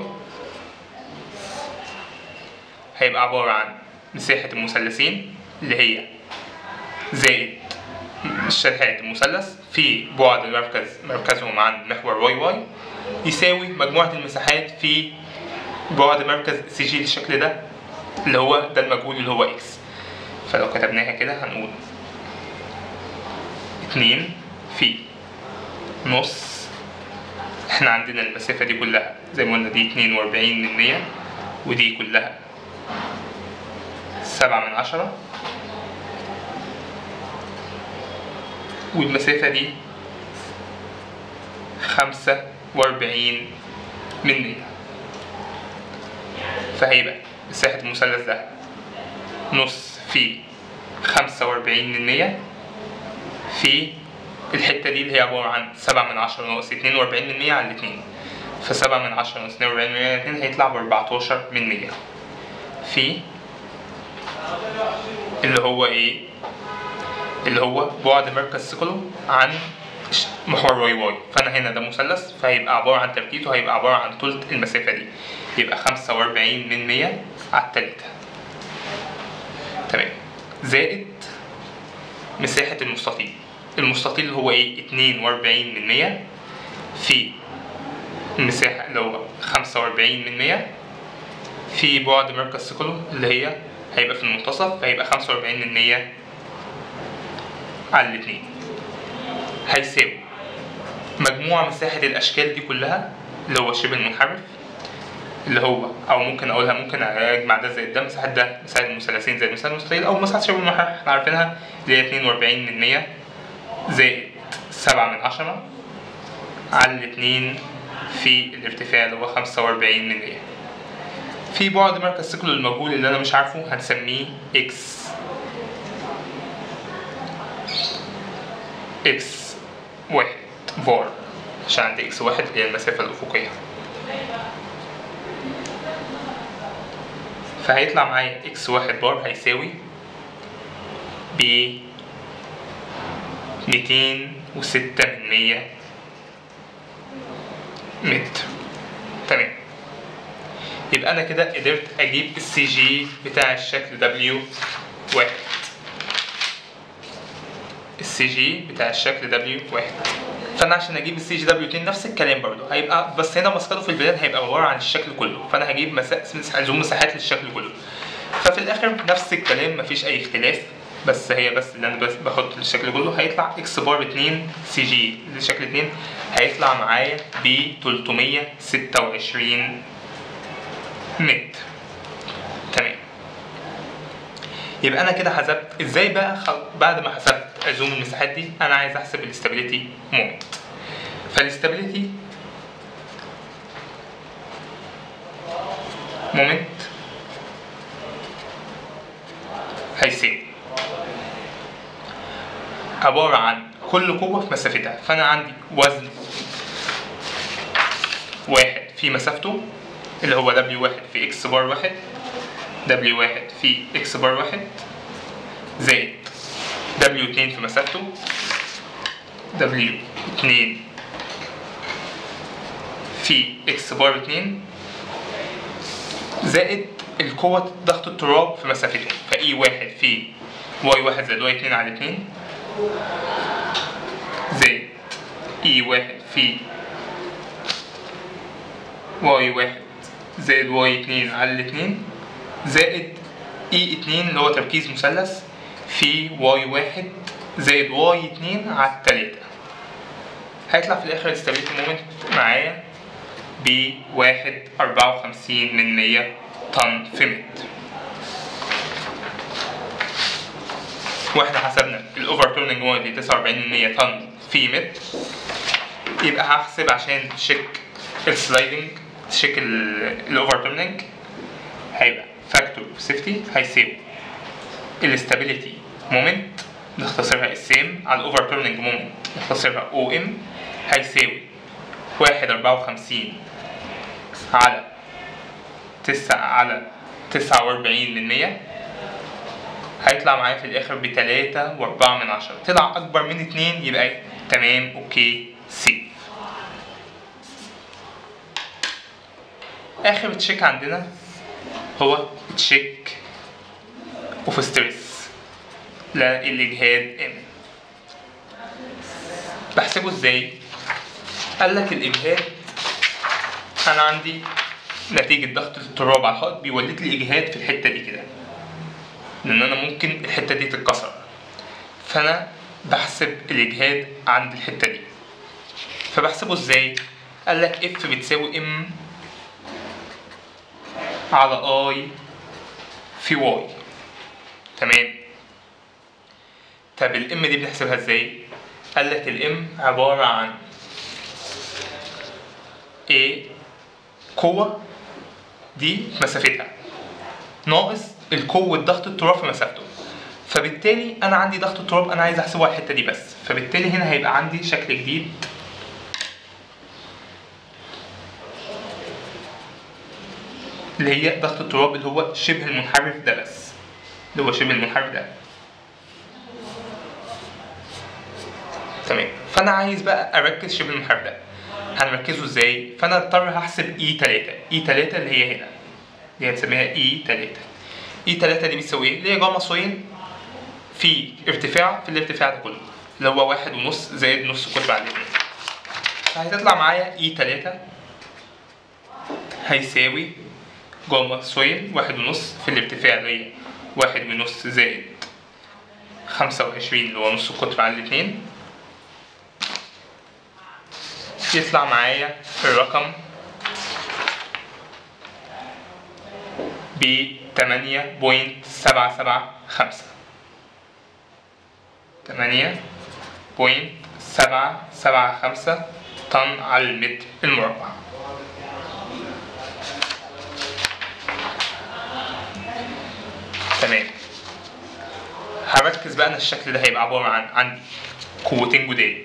هيبقى عبارة عن مساحة المثلثين اللي هي زائد الشريحات المثلث في بعد المركز مركزهم عن محور واي واي يساوي مجموعة المساحات في بعد مركز سي جي للشكل ده اللي هو ده المجهول اللي هو اكس فلو كتبناها كده هنقول اتنين في نص احنا عندنا المسافة دي كلها زي ما قلنا دي اتنين وأربعين من مية ودي كلها سبعة من عشرة والمسافة دي خمسة وأربعين من مية فهيبقى مساحة المثلث ده نص في خمسة وأربعين من مية في الحتة دي اللي هي عبارة عن سبعة من عشرة ناقص اتنين وأربعين من مية على الاتنين فسبعة من عشرة ناقص اتنين وأربعين من مية على الاتنين هيطلع بأربعتاشر من مية في اللي هو ايه اللي هو بعد مركز ثقله عن ش- محور واي واي فانا هنا ده مثلث فهيبقى عبارة عن تركيزه هيبقى عبارة عن تلت المسافة دي يبقى خمسة وأربعين من مية على التالتة تمام زائد مساحة المستطيل المستطيل اللي هو ايه اتنين وأربعين من مية في المساحة اللي هو خمسة وأربعين من مية في بعد مركز ثقله اللي هي هيبقى في المنتصف فهيبقى خمسة وأربعين من مية على الاتنين هيساوي مجموع مساحة الأشكال دي كلها اللي هو شبه المنحرف اللي هو أو ممكن أقولها ممكن أجمع ده زائد ده مساحة ده مساحة المثلثين زائد مساحة المستطيل أو مساحة شبه المنحرف احنا عارفينها اللي هي اتنين وأربعين من مية زائد سبعة من عشرة على الاتنين في الارتفاع اللي هو خمسة وأربعين من مية في بعد مركز ثقله المجهول اللي انا مش عارفه هنسميه اكس اكس واحد فار عشان عندي اكس واحد اللي هي المسافة الأفقية فهيطلع معايا اكس واحد بار هيساوي ب ميتين وستة من مية متر تمام يبقى انا كده قدرت اجيب السي جي بتاع الشكل دبليو واحد السي جي بتاع الشكل دبليو واحد فانا عشان اجيب السي جي دبليو 2 نفس الكلام برضو هيبقى بس هنا مسقطه في البلاد هيبقى عباره عن الشكل كله فانا هجيب مسا... مسا- زوم مساحات للشكل كله ففي الاخر نفس الكلام مفيش اي اختلاف بس هي بس اللي انا بس بحط للشكل كله هيطلع اكس بار 2 سي جي لشكل 2 هيطلع معايا ب 326 متر تمام يبقى انا كده حسبت ازاي بقى خل... بعد ما حسبت ازوم المساحات دي انا عايز احسب الاستابيليتي مومنت فالاستابيليتي مومنت هيساوي عبارة عن كل قوة في مسافتها فأنا عندي وزن واحد في مسافته اللي هو دبليو واحد في اكس بار واحد دبليو واحد في اكس بار واحد زائد دبليو اتنين في مسافته دبليو اتنين في اكس بار اتنين زائد القوة ضغط التراب في مسافته فاي واحد في واي واحد زائد واي اتنين على اتنين زائد اي واحد في واي واحد زائد واي اتنين على الاتنين زائد اي اتنين اللي هو تركيز مثلث في واي واحد زائد واي اتنين على التلاتة هيطلع في الآخر الاستابيليتي مومنت معايا بواحد أربعة وخمسين من مية طن في متر واحنا حسبنا الاوفر تورنينج مومنت ب 49 من 100 طن في متر يبقى هحسب عشان تشيك السلايدنج تشيك الاوفر تورنينج هيبقى فاكتور سيفتي هيساوي الاستابيليتي مومنت نختصرها اس ام على الاوفر تورنينج مومنت نختصرها او ام هيساوي واحد أربعة وخمسين على تسعة على تسعة وأربعين من مية هيطلع معايا في الآخر بتلاتة وأربعة من عشرة طلع أكبر من اتنين يبقى تمام أوكي سيف آخر تشيك عندنا هو تشيك اوف ستريس للإجهاد ام بحسبه ازاي؟ قال لك الإجهاد أنا عندي نتيجة ضغط التراب على الحائط بيولد لي إجهاد في الحتة دي كده لأن أنا ممكن الحتة دي تتكسر فأنا بحسب الإجهاد عند الحتة دي فبحسبه ازاي؟ قال لك اف بتساوي ام على اي في واي تمام طب الام دي بنحسبها ازاي؟ قال لك الام عبارة عن ايه قوة دي مسافتها ناقص القوة ضغط التراب في مسافته فبالتالي انا عندي ضغط التراب انا عايز احسبه على الحتة دي بس فبالتالي هنا هيبقى عندي شكل جديد اللي هي ضغط التراب اللي هو شبه المنحرف ده بس اللي هو شبه المنحرف ده تمام فانا عايز بقى اركز شبه المنحرف ده هنركزه ازاي فانا اضطر هحسب اي 3 اي 3 اللي هي هنا دي هنسميها اي 3 اي 3 دي بتساوي ايه اللي هي جاما سوين في ارتفاع في الارتفاع ده كله اللي هو واحد ونص زائد نص قطب على الاثنين فهتطلع معايا اي 3 هيساوي جاما سوين واحد ونص في الارتفاع اللي هي واحد ونص زائد خمسة وعشرين اللي هو نص القطر على الاتنين يطلع معايا الرقم ب تمانية بوينت سبعة سبعة خمسة تمانية بوينت سبعة سبعة خمسة طن على المتر المربع تمام هركز بقى ان الشكل ده هيبقى عبارة عن عندي قوتين جداد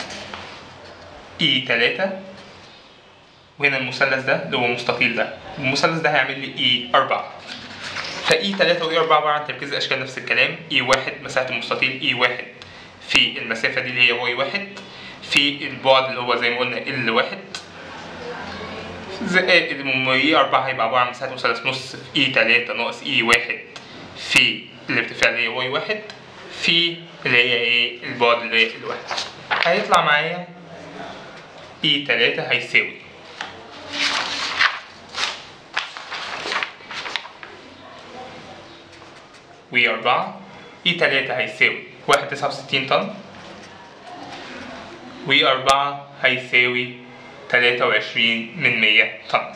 اي 3 وهنا المثلث ده اللي هو مستطيل ده المثلث ده هيعمل لي اي 4 فاي 3 واي 4 عبارة عن تركيز الاشكال نفس الكلام اي 1 مساحة المستطيل اي 1 في المسافة دي اللي هي واي واحد في البعد اللي هو زي ما قلنا ال واحد زائد اي أربعة هيبقى عبارة عن مساحة مثلث نص في اي تلاتة ناقص اي واحد في الارتفاع اللي هي واي واحد في اللي هي ايه البعد اللي هي الواحد هيطلع معايا اي تلاتة هيساوي وي أربعة اي تلاتة هيساوي واحد تسعة وستين طن وي أربعة هيساوي تلاتة وعشرين من مية طن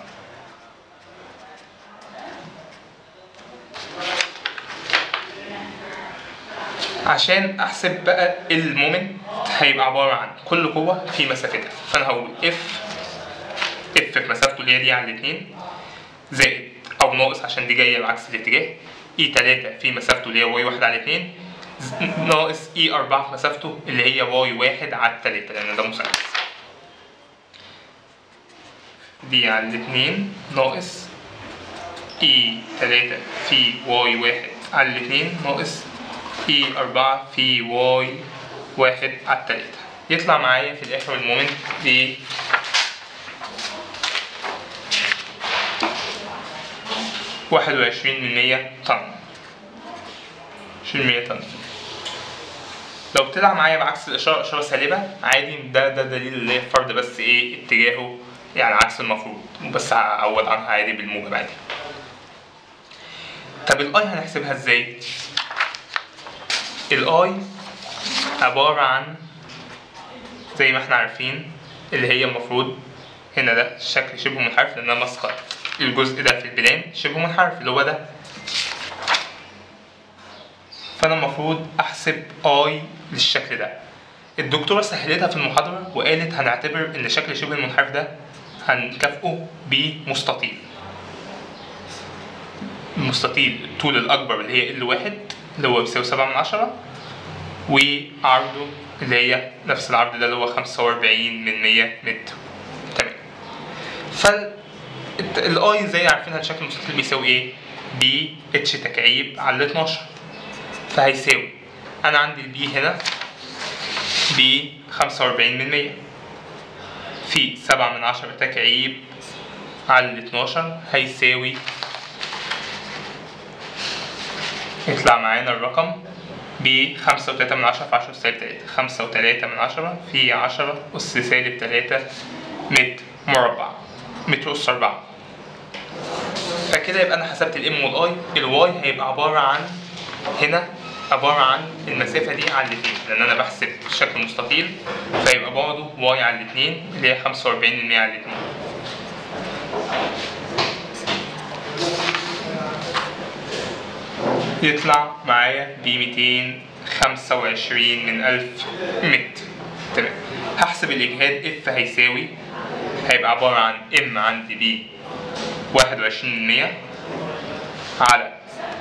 عشان احسب بقى المومنت هيبقى عباره عن كل قوه في مسافتها فانا هقول اف اف في مسافته اللي هي دي على الاثنين زائد او ناقص عشان دي جايه بعكس الاتجاه اي 3 في مسافته اللي هي واي 1 على 2 ناقص اي 4 في مسافته اللي هي واي 1 على 3 لان ده مثلث دي على الاثنين ناقص اي 3 في واي 1 على الاثنين ناقص اي 4 في واي 1 على 3 يطلع معايا في الاخر المومنت ب واحد وعشرين من مية طن عشرين مية طن لو طلع معايا بعكس الإشارة إشارة سالبة عادي ده ده دليل اللي الفرد بس إيه اتجاهه يعني عكس المفروض بس هعوض عنها عادي بالموجب عادي طب الأي هنحسبها إزاي؟ الأي عبارة عن زي ما احنا عارفين اللي هي المفروض هنا ده شكل شبه منحرف لأن أنا مسقط الجزء ده في البلان شبه منحرف اللي هو ده فأنا المفروض أحسب أي للشكل ده الدكتورة سهلتها في المحاضرة وقالت هنعتبر إن شكل شبه المنحرف ده هنكافئه بمستطيل المستطيل الطول الأكبر اللي هي ال واحد اللي هو بيساوي سبعة من عشرة وعرضه اللي هي نفس العرض ده اللي هو خمسة وأربعين من مية متر تمام فال الاي زي عارفين الشكل المستطيل بيساوي ايه؟ بي اتش تكعيب على 12 فهيساوي انا عندي البي هنا ب 45 من 100 في 7 من 10 تكعيب على 12 هيساوي يطلع معانا الرقم ب 5 و3 من 10 في 10 سالب 3 5 و3 من 10 في 10 أس سالب 3 متر مربع متر أس 4 فكده يبقى أنا حسبت الإم والآي الواي هيبقى عبارة عن هنا عبارة عن المسافة دي على الاتنين لأن أنا بحسب شكل مستطيل فيبقى برضه واي على الاتنين اللي هي 45 من 100 على الاتنين يطلع معايا ب 225 من 1000 متر تمام هحسب الإجهاد اف هيساوي هيبقى عبارة عن ام عندي ب 21 من 100 على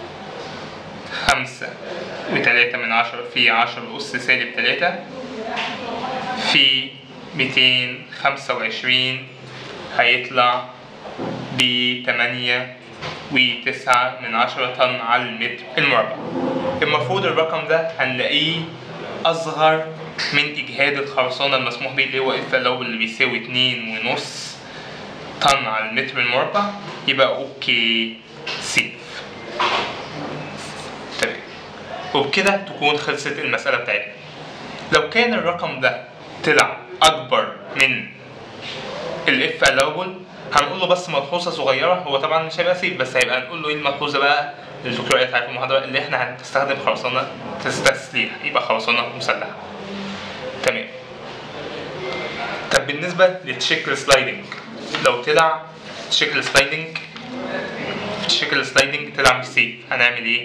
خمسة وتلاتة من عشرة في عشرة أس سالب تلاتة في ميتين خمسة وعشرين هيطلع بتمانية وتسعة من عشرة طن على المتر المربع المفروض الرقم ده هنلاقيه أصغر من إجهاد الخرسانة المسموح به اللي هو اف لو اللي بيساوي اتنين ونص طن على المتر المربع يبقى أوكي سيف تمام وبكده تكون خلصت المسألة بتاعتنا لو كان الرقم ده طلع أكبر من الاف allowable هنقول له بس ملحوظة صغيرة هو طبعا مش هيبقى سيف بس هيبقى نقول له ايه الملحوظة بقى اللي الدكتور قالت عليها في المحاضرة اللي احنا هنستخدم خرسانة تسليح يبقى خرسانة مسلحة تمام طب بالنسبة للتشيك السلايدنج لو طلع تشيك السلايدنج تشيك السلايدنج طلع مش سيف هنعمل ايه؟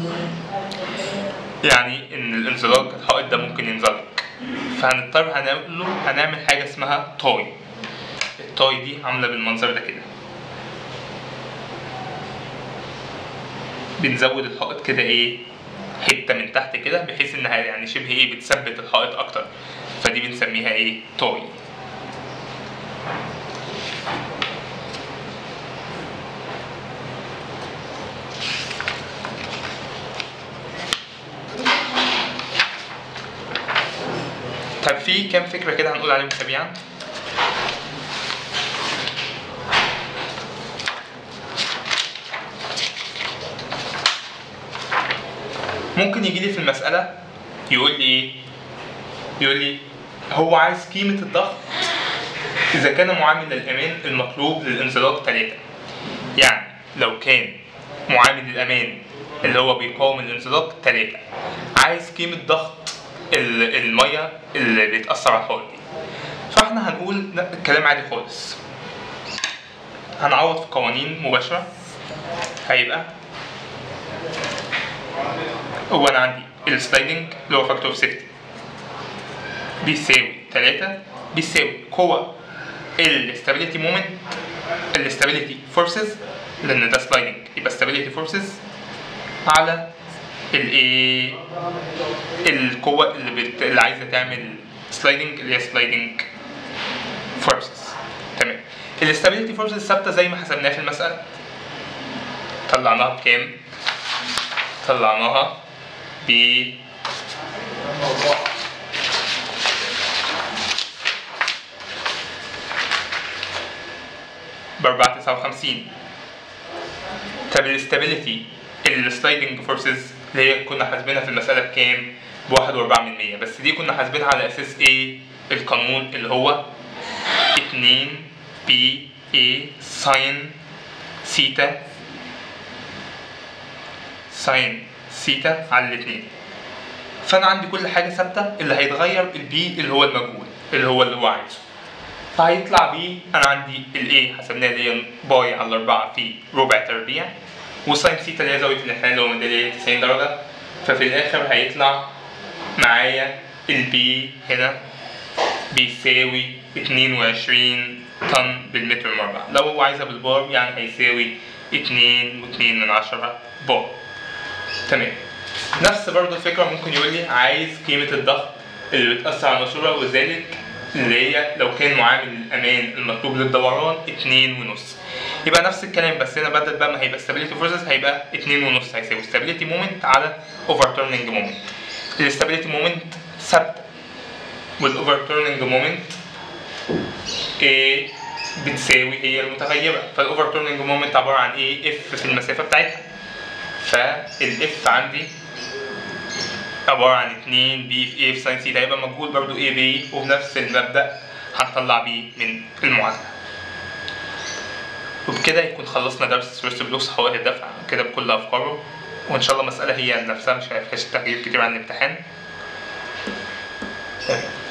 يعني ان الانزلاق الحائط ده ممكن ينزلق فهنضطر هنقول له هنعمل حاجه اسمها تاي التاي دي عامله بالمنظر ده كده بنزود الحائط كده ايه حته من تحت كده بحيث انها يعني شبه ايه بتثبت الحائط اكتر فدي بنسميها ايه تاي في كام فكره كده هنقول عليهم سريعا ممكن يجي لي في المساله يقول لي ايه يقول لي هو عايز قيمه الضغط اذا كان معامل الامان المطلوب للانزلاق 3 يعني لو كان معامل الامان اللي هو بيقاوم الانزلاق 3 عايز قيمه ضغط ال- الميه اللي بيتاثر على الحوض دي فاحنا هنقول لا، الكلام عادي خالص هنعوض في قوانين مباشره هيبقى هو انا عندي السلايدنج اللي هو فاكتور اوف سيفتي بيساوي 3 بيساوي قوة الاستابيليتي مومنت الاستابيليتي فورسز لان ده سلايدنج يبقى استابيليتي فورسز على الايه القوة اللي, بت... اللي عايزة تعمل سلايدنج اللي هي سلايدنج فورسز تمام الاستابيليتي فورسز ثابتة زي ما حسبناها في المسألة طلعناها بكام؟ طلعناها ب ب 459 طب الاستابيليتي السلايدنج فورسز اللي هي كنا حاسبينها في المسألة بكام؟ بواحد وأربعة من مية بس دي كنا حاسبينها على أساس إيه؟ القانون اللي هو اتنين بي اي ساين سيتا ساين سيتا على الاتنين فأنا عندي كل حاجة ثابتة اللي هيتغير البي اللي هو المجهول اللي هو اللي هو عايزه فهيطلع بي انا عندي الاي حسبناها اللي هي باي على 4 في ربع تربيع وساين ثيتا اللي هي زاويه الانحناء اللي هو من اللي هي 90 درجه ففي الاخر هيطلع معايا البي هنا بيساوي 22 طن بالمتر المربع لو هو عايزها بالبار يعني هيساوي 2 و2 من 10 بار تمام نفس برضه الفكرة ممكن يقول لي عايز قيمة الضغط اللي بتأثر على الماسورة وذلك اللي هي لو كان معامل الأمان المطلوب للدوران اتنين ونص يبقى نفس الكلام بس هنا بدل بقى ما هيبقى stability forces هيبقى اتنين ونص هيساوي stability moment على overturning moment الستابيليتي مومنت ثابتة والاوفرتورنينج مومنت ايه بتساوي هي المتغيرة فالاوفرتورنينج مومنت عبارة عن ايه اف في المسافة بتاعتها فالاف عندي عبارة عن 2 بي في ايه في ساين سيتا هيبقى مجهول برضو ايه بي وبنفس المبدأ هنطلع بيه من المعادلة وبكده يكون خلصنا درس فيرست بلوكس حوائط الدفع كده بكل أفكاره وإن شاء الله مسألة هي نفسها مش هيفيهاش تغيير كتير عن الامتحان